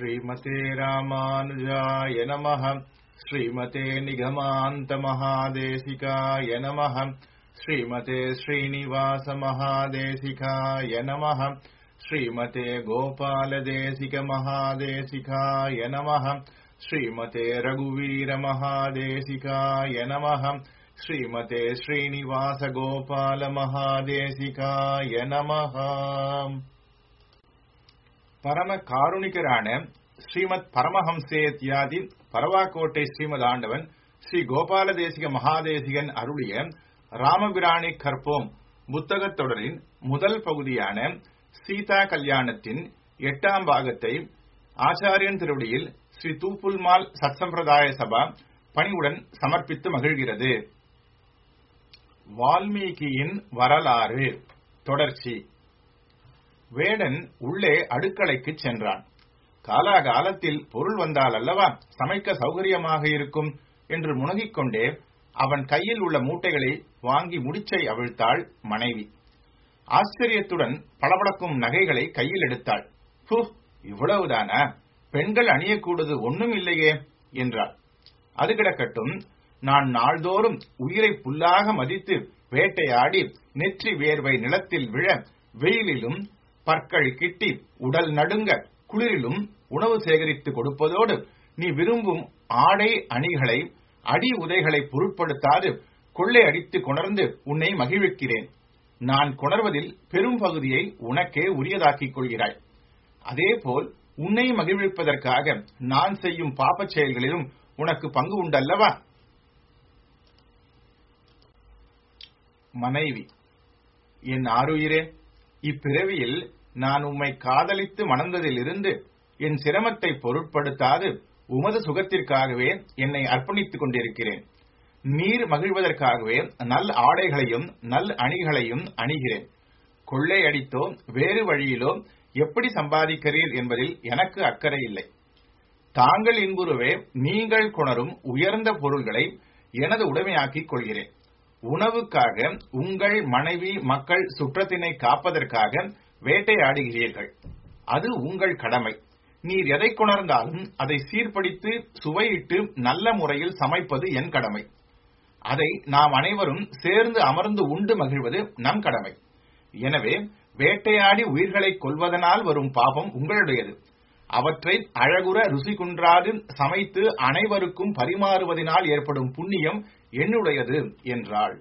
श्रीमते रामानुजाय नमः श्रीमते निगमान्तमहादेशिकाय नमः श्रीमते श्रीनिवासमहादेशिकाय नमः श्रीमते गोपालदेशिकमहादेशिकाय नमः श्रीमते रघुवीरमहादेशिकाय नमः श्रीमते श्रीनिवासगोपालमहादेशिकाय நமः பரம காருணிகரான ஸ்ரீமத் பரமஹம்சேத்யாதி பரவாக்கோட்டை ஸ்ரீமத் ஆண்டவன் ஸ்ரீ கோபால தேசிக மகாதேசிகன் அருளிய ராமபிராணி கற்போம் புத்தகத் தொடரின் முதல் பகுதியான சீதா கல்யாணத்தின் எட்டாம் பாகத்தை ஆச்சாரியன் திருவடியில் ஸ்ரீ தூப்புல்மால் சத்சம்பிரதாய சபா பணிவுடன் சமர்ப்பித்து மகிழ்கிறது வால்மீகியின் வரலாறு தொடர்ச்சி வேடன் உள்ளே அடுக்களைக்கு சென்றான் காலாகாலத்தில் பொருள் வந்தால் அல்லவா சமைக்க சௌகரியமாக இருக்கும் என்று முனகிக் கொண்டே அவன் கையில் உள்ள மூட்டைகளை வாங்கி முடிச்சை அவிழ்த்தாள் மனைவி ஆச்சரியத்துடன் பளபளக்கும் நகைகளை கையில் எடுத்தாள் ஹூ இவ்வளவுதானா பெண்கள் அணியக்கூடது ஒண்ணும் இல்லையே என்றாள் அது கிடக்கட்டும் நான் நாள்தோறும் உயிரை புல்லாக மதித்து வேட்டையாடி நெற்றி வேர்வை நிலத்தில் விழ வெயிலிலும் பற்கள் கிட்டி உடல் நடுங்க குளிரிலும் உணவு சேகரித்து கொடுப்பதோடு நீ விரும்பும் ஆடை அணிகளை அடி உதைகளை பொருட்படுத்தாது கொள்ளை அடித்து கொணர்ந்து உன்னை மகிழ்விக்கிறேன் நான் கொணர்வதில் பெரும் பகுதியை உனக்கே உரியதாக்கிக் கொள்கிறாய் அதேபோல் உன்னை மகிழ்விப்பதற்காக நான் செய்யும் பாப்பச் செயல்களிலும் உனக்கு பங்கு உண்டல்லவா மனைவி என் ஆருயிரே இப்பிறவியில் நான் உம்மை காதலித்து மணந்ததிலிருந்து என் சிரமத்தை பொருட்படுத்தாது உமது சுகத்திற்காகவே என்னை அர்ப்பணித்துக் கொண்டிருக்கிறேன் நீர் மகிழ்வதற்காகவே நல் ஆடைகளையும் நல் அணிகளையும் அணிகிறேன் கொள்ளை அடித்தோ வேறு வழியிலோ எப்படி சம்பாதிக்கிறீர் என்பதில் எனக்கு அக்கறை இல்லை தாங்கள் இன்புறவே நீங்கள் கொணரும் உயர்ந்த பொருள்களை எனது உடைமையாக்கிக் கொள்கிறேன் உணவுக்காக உங்கள் மனைவி மக்கள் சுற்றத்தினை காப்பதற்காக வேட்டையாடுகிறீர்கள் அது உங்கள் கடமை நீர் எதை கொணர்ந்தாலும் அதை சீர்படித்து சுவையிட்டு நல்ல முறையில் சமைப்பது என் கடமை அதை நாம் அனைவரும் சேர்ந்து அமர்ந்து உண்டு மகிழ்வது நம் கடமை எனவே வேட்டையாடி உயிர்களை கொல்வதனால் வரும் பாபம் உங்களுடையது அவற்றை அழகுற ருசி குன்றாது சமைத்து அனைவருக்கும் பரிமாறுவதனால் ஏற்படும் புண்ணியம் என்னுடையது என்றாள்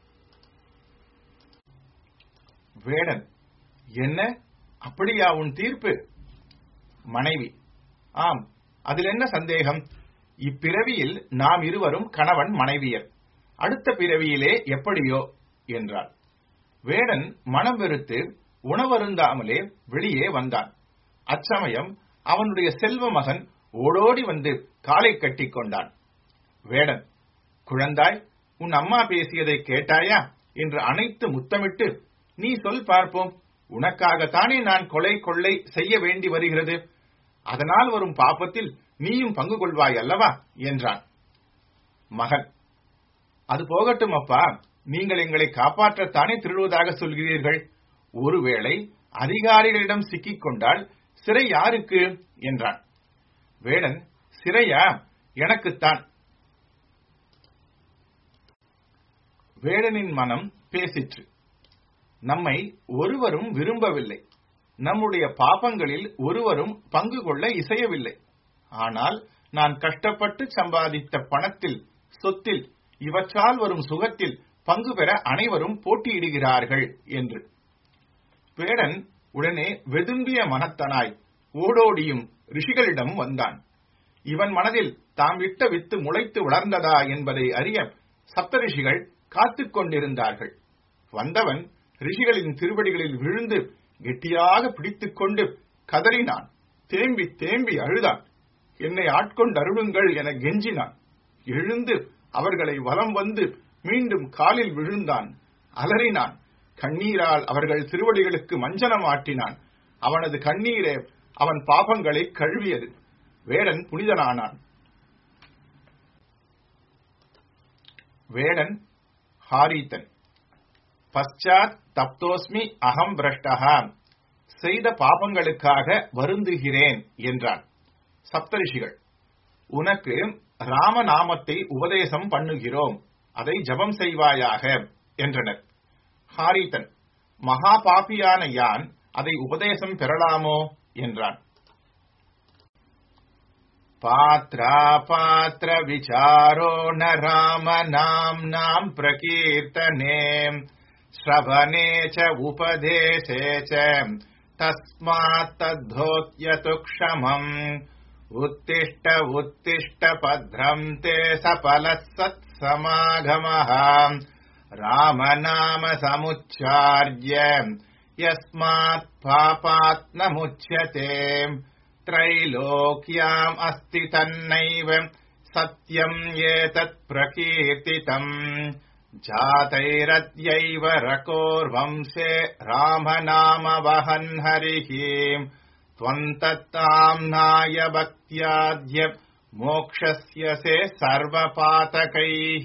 வேடன் என்ன அப்படியா உன் தீர்ப்பு மனைவி ஆம் அதில் என்ன சந்தேகம் இப்பிறவியில் நாம் இருவரும் கணவன் மனைவியர் அடுத்த பிறவியிலே எப்படியோ என்றாள் வேடன் மனம் வெறுத்து உணவருந்தாமலே வெளியே வந்தான் அச்சமயம் அவனுடைய செல்வ மகன் ஓடோடி வந்து காலை கட்டிக் கொண்டான் வேடன் குழந்தாய் உன் அம்மா பேசியதை கேட்டாயா என்று அனைத்து முத்தமிட்டு நீ சொல் பார்ப்போம் உனக்காகத்தானே நான் கொலை கொள்ளை செய்ய வேண்டி வருகிறது அதனால் வரும் பாப்பத்தில் நீயும் பங்கு கொள்வாய் அல்லவா என்றான் மகன் அது போகட்டும் அப்பா நீங்கள் எங்களை காப்பாற்றத்தானே திருடுவதாக சொல்கிறீர்கள் ஒருவேளை அதிகாரிகளிடம் சிக்கிக் கொண்டால் சிறை யாருக்கு என்றான் வேடன் சிறையா எனக்குத்தான் வேடனின் மனம் பேசிற்று நம்மை ஒருவரும் விரும்பவில்லை நம்முடைய பாபங்களில் ஒருவரும் பங்கு கொள்ள இசையவில்லை ஆனால் நான் கஷ்டப்பட்டு சம்பாதித்த பணத்தில் சொத்தில் இவற்றால் வரும் சுகத்தில் பங்கு பெற அனைவரும் போட்டியிடுகிறார்கள் என்று வேடன் உடனே வெதும்பிய மனத்தனாய் ஓடோடியும் ரிஷிகளிடம் வந்தான் இவன் மனதில் தாம் விட்ட வித்து முளைத்து வளர்ந்ததா என்பதை அறிய சப்தரிஷிகள் காத்துக் கொண்டிருந்தார்கள் வந்தவன் ரிஷிகளின் திருவடிகளில் விழுந்து கெட்டியாக பிடித்துக் கொண்டு கதறினான் தேம்பி தேம்பி அழுதான் என்னை ஆட்கொண்டு அருளுங்கள் என கெஞ்சினான் எழுந்து அவர்களை வலம் வந்து மீண்டும் காலில் விழுந்தான் அலறினான் கண்ணீரால் அவர்கள் திருவடிகளுக்கு மஞ்சனம் ஆட்டினான் அவனது கண்ணீரே அவன் பாபங்களை கழுவியது வேடன் புனிதனானான் வேடன் ஹாரீத்தன் பశ్చాத் தப்தோஸ்மி அகம் பிரஷ்டஹா செய்த பாபங்களுக்காக வருந்துகிறேன் என்றான் சப்தரிஷிகள் உனக்கு ராமநாமத்தை உபதேசம் பண்ணுகிறோம் அதை ஜபம் செய்வாயாக என்றனர் ஹாரிதன் மகா பாபியான யான் அதை உபதேசம் பெறலாமோ என்றான் பாத்ரா பாத்திர விசாரோ ந ராம நாம் பிரகீர்த்தனே ஸ்ரவணே ச உபதேசே ச தஸ்மாத் தத்தோத்யது க்ஷமம் उत्तिष्ठ उत्तिष्ठ भद्रम् ते सफलः सत्समागमः रामनाम समुच्चार्य यस्मात् पापात् न मुच्यते त्रैलोक्याम् अस्ति तन्नैव सत्यम् एतत् प्रकीर्तितम् जातैरद्यैव रकोर्वंशे रामनाम वहन् हरिः त्वन्तत्ताम्नाय भक्त्याद्य मोक्षस्य से सर्वपातकैः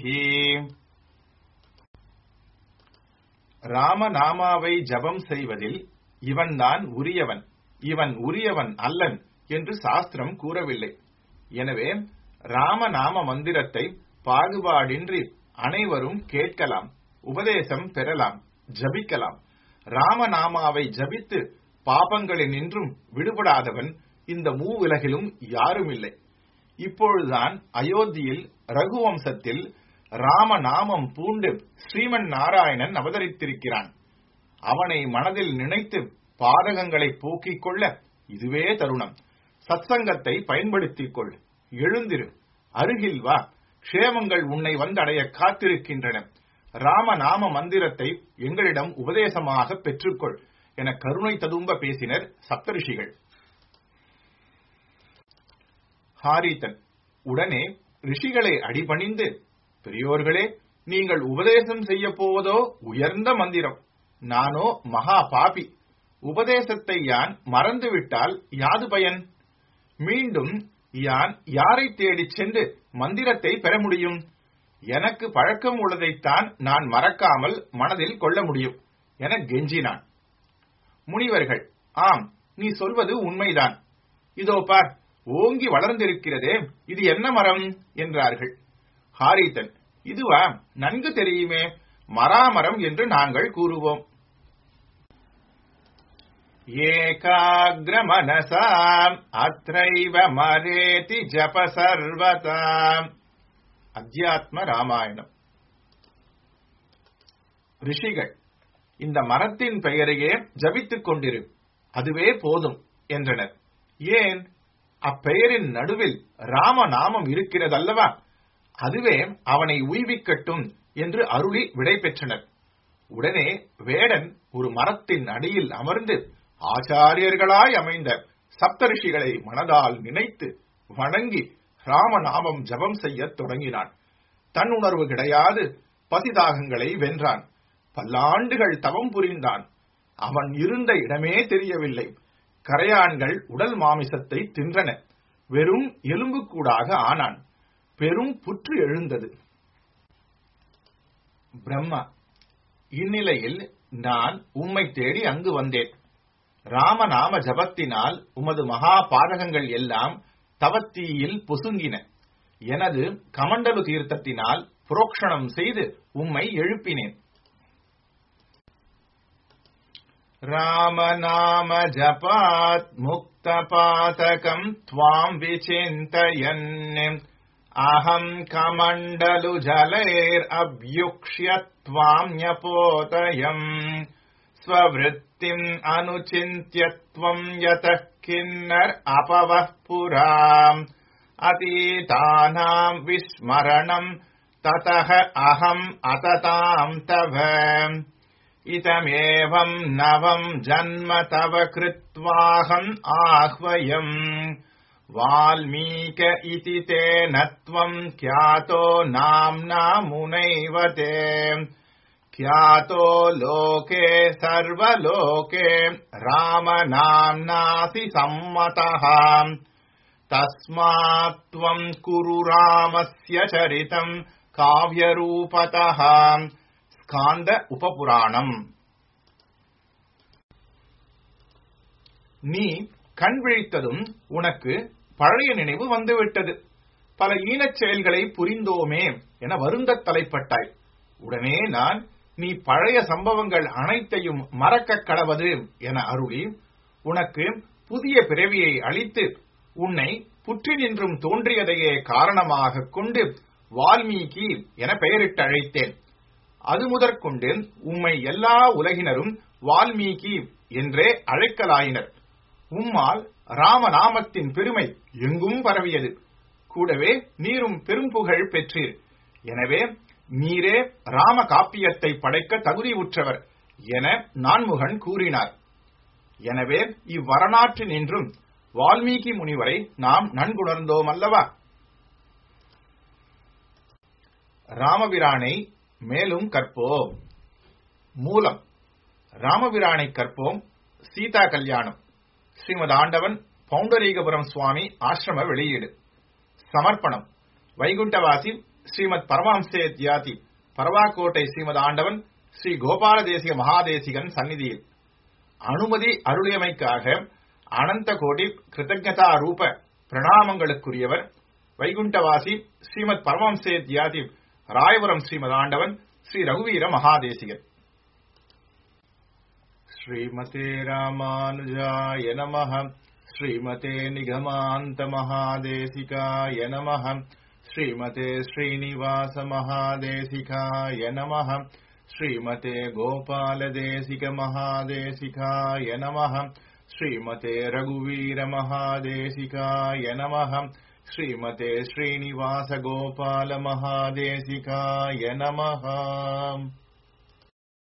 ராமநாமாவை ஜபம் செய்வதில் இவன்தான் உரியவன் இவன் உரியவன் அல்லன் என்று சாஸ்திரம் கூறவில்லை எனவே ராமநாம மந்திரத்தை பாகுபாடின்றி அனைவரும் கேட்கலாம் உபதேசம் பெறலாம் ஜபிக்கலாம் ராமநாமாவை ஜபித்து பாபங்களினின்றும் விடுபடாதவன் இந்த மூவிலகிலும் யாரும் இல்லை இப்பொழுதுதான் அயோத்தியில் ரகுவம்சத்தில் ராமநாமம் பூண்டு ஸ்ரீமன் நாராயணன் அவதரித்திருக்கிறான் அவனை மனதில் நினைத்து பாதகங்களை போக்கிக் கொள்ள இதுவே தருணம் சத்சங்கத்தை பயன்படுத்திக் கொள் எழுந்திரு அருகில் வா க்ஷேமங்கள் உன்னை வந்தடைய காத்திருக்கின்றன ராமநாம மந்திரத்தை எங்களிடம் உபதேசமாக பெற்றுக்கொள் என கருணை ததும்ப பேசினர் சப்தரிஷிகள் ஹாரிதன் உடனே ரிஷிகளை அடிபணிந்து பெரியோர்களே நீங்கள் உபதேசம் செய்ய போவதோ உயர்ந்த மந்திரம் நானோ மகா பாபி உபதேசத்தை யான் மறந்துவிட்டால் யாது பயன் மீண்டும் யான் யாரை தேடிச் சென்று மந்திரத்தை பெற முடியும் எனக்கு பழக்கம் உள்ளதைத்தான் நான் மறக்காமல் மனதில் கொள்ள முடியும் என கெஞ்சினான் முனிவர்கள் ஆம் நீ சொல்வது உண்மைதான் இதோ பார் ஓங்கி வளர்ந்திருக்கிறதே இது என்ன மரம் என்றார்கள் ஹாரிதன் இதுவா நன்கு தெரியுமே மராமரம் என்று நாங்கள் கூறுவோம் ஏகாகிர மனசாம் அத்ரைவ மரேதி ஜப சர்வதாம் அத்தியாத்ம ராமாயணம் ரிஷிகள் இந்த மரத்தின் பெயரையே ஜபித்துக் கொண்டிரு அதுவே போதும் என்றனர் ஏன் அப்பெயரின் நடுவில் ராமநாமம் இருக்கிறதல்லவா அதுவே அவனை உய்விக்கட்டும் என்று அருளி விடை பெற்றனர் உடனே வேடன் ஒரு மரத்தின் அடியில் அமர்ந்து ஆச்சாரியர்களாய் அமைந்த சப்தரிஷிகளை மனதால் நினைத்து வணங்கி ராமநாமம் ஜபம் செய்யத் தொடங்கினான் தன்னுணர்வு கிடையாது பசிதாகங்களை வென்றான் பல்லாண்டுகள் தவம் புரிந்தான் அவன் இருந்த இடமே தெரியவில்லை கரையான்கள் உடல் மாமிசத்தை தின்றன வெறும் எலும்புக்கூடாக ஆனான் பெரும் புற்று எழுந்தது பிரம்மா இந்நிலையில் நான் உம்மை தேடி அங்கு வந்தேன் ராமநாம ஜபத்தினால் உமது மகா பாதகங்கள் எல்லாம் தவத்தீயில் பொசுங்கின எனது கமண்டலு தீர்த்தத்தினால் புரோக்ஷணம் செய்து உம்மை எழுப்பினேன் रामनाम जपात् मुक्तपातकम् त्वाम् विचिन्तयन् अहम् कमण्डलुजलैरभ्युक्ष्य त्वाम् न्यपोतयम् स्ववृत्तिम् अनुचिन्त्य त्वम् यतः किन्नर् अपवः पुराम् अतीतानाम् विस्मरणम् ततः अहम् अतताम् तव इदमेवम् नवम् जन्म तव कृत्वाहम् आह्वयम् वाल्मीक इति तेन त्वम् ख्यातो नाम्ना मुनैव ते ख्यातो लोके सर्वलोके रामनाम्नासि सम्मतः तस्मात् त्वम् कुरु रामस्य चरितम् काव्यरूपतः ஸ்காந்த உபபுராணம் நீ கண் விழித்ததும் உனக்கு பழைய நினைவு வந்துவிட்டது பல ஈனச் செயல்களை புரிந்தோமே என வருந்தத் தலைப்பட்டாய் உடனே நான் நீ பழைய சம்பவங்கள் அனைத்தையும் மறக்கக் கடவது என அருளி உனக்கு புதிய பிறவியை அளித்து உன்னை புற்றி நின்றும் தோன்றியதையே காரணமாகக் கொண்டு வால்மீகி என பெயரிட்டு அழைத்தேன் அது முதற்கொண்டு உம்மை எல்லா உலகினரும் வால்மீகி என்றே அழைக்கலாயினர் உம்மால் ராமநாமத்தின் பெருமை எங்கும் பரவியது கூடவே நீரும் பெரும்புகழ் பெற்றீர் எனவே நீரே ராம காப்பியத்தை படைக்க தகுதி உற்றவர் என நான்முகன் கூறினார் எனவே இவ்வரலாற்றில் நின்றும் வால்மீகி முனிவரை நாம் நன்குணர்ந்தோம் அல்லவா ராமபிரானை மேலும் கற்போம் மூலம் ராமபிரானை கற்போம் சீதா கல்யாணம் ஸ்ரீமத் ஆண்டவன் பவுண்டரீகபுரம் சுவாமி ஆசிரம வெளியீடு சமர்ப்பணம் வைகுண்டவாசி ஸ்ரீமத் பரமஹம்சே தியாதி பரவாக்கோட்டை ஸ்ரீமத் ஆண்டவன் ஸ்ரீ கோபால தேசிக மகாதேசிகன் சந்நிதியில் அனுமதி அருளியமைக்காக அனந்த கோடி கிருத்தஜதா ரூப பிரணாமங்களுக்குரியவர் வைகுண்டவாசி ஸ்ரீமத் பரமஹம்சே தியாதி ராயபுரம் ஸ்ரீமத் ஆண்டவன் ஸ்ரீ ரகுவீர மகாதேசிகன் ஸ்ரீமதே ராமானுஜாய நமः श्रीमते निगमान्तमहादेशिकाय नमः श्रीमते श्रीनिवासमहादेशिकाय नमः श्रीमते गोपालदेशिकमहादेशिकाय नमः श्रीमते रघुवीरमहादेशिकाय नमः श्रीमते श्रीनिवासगोपालमहादेशिकाय नमः